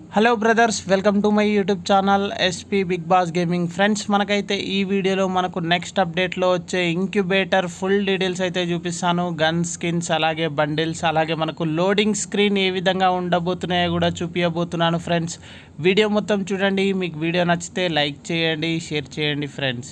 hello brothers welcome to my YouTube channel SP Big Boss Gaming friends మనకైతే ఈ వీడియోలో మనకు నెక్స్ట్ అప్డేట్లో వచ్చే ఇంక్యుబేటర్ ఫుల్ డీటెయిల్స్ అయితే చూపిస్తాను గన్ స్కిన్స్ అలాగే బండిల్స్ అలాగే మనకు లోడింగ్ స్క్రీన్ ఏ విధంగా ఉండబోతున్నాయో కూడా చూపించబోతున్నాను ఫ్రెండ్స్ వీడియో మొత్తం చూడండి మీకు వీడియో నచ్చితే లైక్ చేయండి షేర్ చేయండి ఫ్రెండ్స్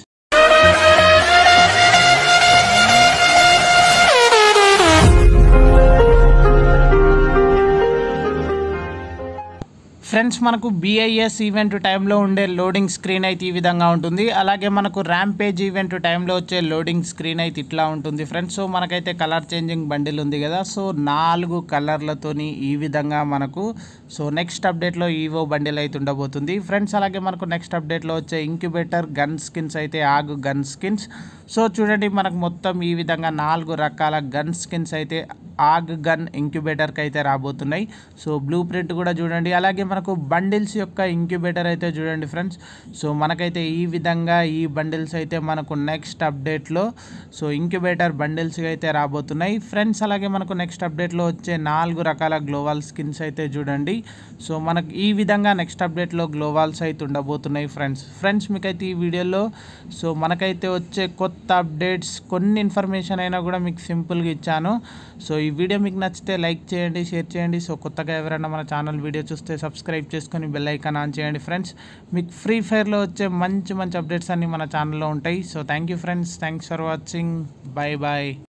ఫ్రెండ్స్ మనకు బిఐఎస్ ఈవెంట్ టైంలో ఉండే లోడింగ్ స్క్రీన్ అయితే ఈ విధంగా ఉంటుంది అలాగే మనకు ర్యాంపేజ్ ఈవెంట్ టైంలో వచ్చే లోడింగ్ స్క్రీన్ అయితే ఇట్లా ఉంటుంది ఫ్రెండ్స్ సో మనకైతే కలర్ చేంజింగ్ బండిల్ ఉంది కదా సో నాలుగు కలర్లతోని ఈ విధంగా మనకు సో నెక్స్ట్ అప్డేట్లో ఈవో బండిల్ అయితే ఉండబోతుంది ఫ్రెండ్స్ అలాగే మనకు నెక్స్ట్ అప్డేట్లో వచ్చే ఇంక్యుబేటర్ గన్ స్కిన్స్ అయితే ఆగు గన్ స్కిన్స్ సో చూడండి మనకు మొత్తం ఈ విధంగా నాలుగు రకాల గన్ స్కిన్స్ అయితే ఆగ్ గన్ ఇంక్యుబేటర్కి అయితే రాబోతున్నాయి సో బ్లూ ప్రింట్ కూడా చూడండి అలాగే మనకు బండిల్స్ యొక్క ఇంక్యుబేటర్ అయితే చూడండి ఫ్రెండ్స్ సో మనకైతే ఈ విధంగా ఈ బండిల్స్ అయితే మనకు నెక్స్ట్ అప్డేట్లో సో ఇంక్యుబేటర్ బండిల్స్ అయితే రాబోతున్నాయి ఫ్రెండ్స్ అలాగే మనకు నెక్స్ట్ అప్డేట్లో వచ్చే నాలుగు రకాల గ్లోవాల్ స్కిన్స్ అయితే చూడండి సో మనకు ఈ విధంగా నెక్స్ట్ అప్డేట్లో గ్లోవాల్స్ అయితే ఉండబోతున్నాయి ఫ్రెండ్స్ ఫ్రెండ్స్ మీకైతే ఈ వీడియోలో సో మనకైతే వచ్చే కొత్త అప్డేట్స్ కొన్ని ఇన్ఫర్మేషన్ అయినా కూడా మీకు సింపుల్గా ఇచ్చాను సో ఈ వీడియో మీకు నచ్చితే లైక్ చేయండి షేర్ చేయండి సో కొత్తగా ఎవరైనా మన ఛానల్ వీడియో చూస్తే సబ్స్క్రైబ్ చేసుకొని బెల్ ఐకాన్ ఆన్ చేయండి ఫ్రెండ్స్ మీకు ఫ్రీ ఫైర్లో వచ్చే మంచి మంచి అప్డేట్స్ అన్నీ మన ఛానల్లో ఉంటాయి so thank you friends thanks for watching bye bye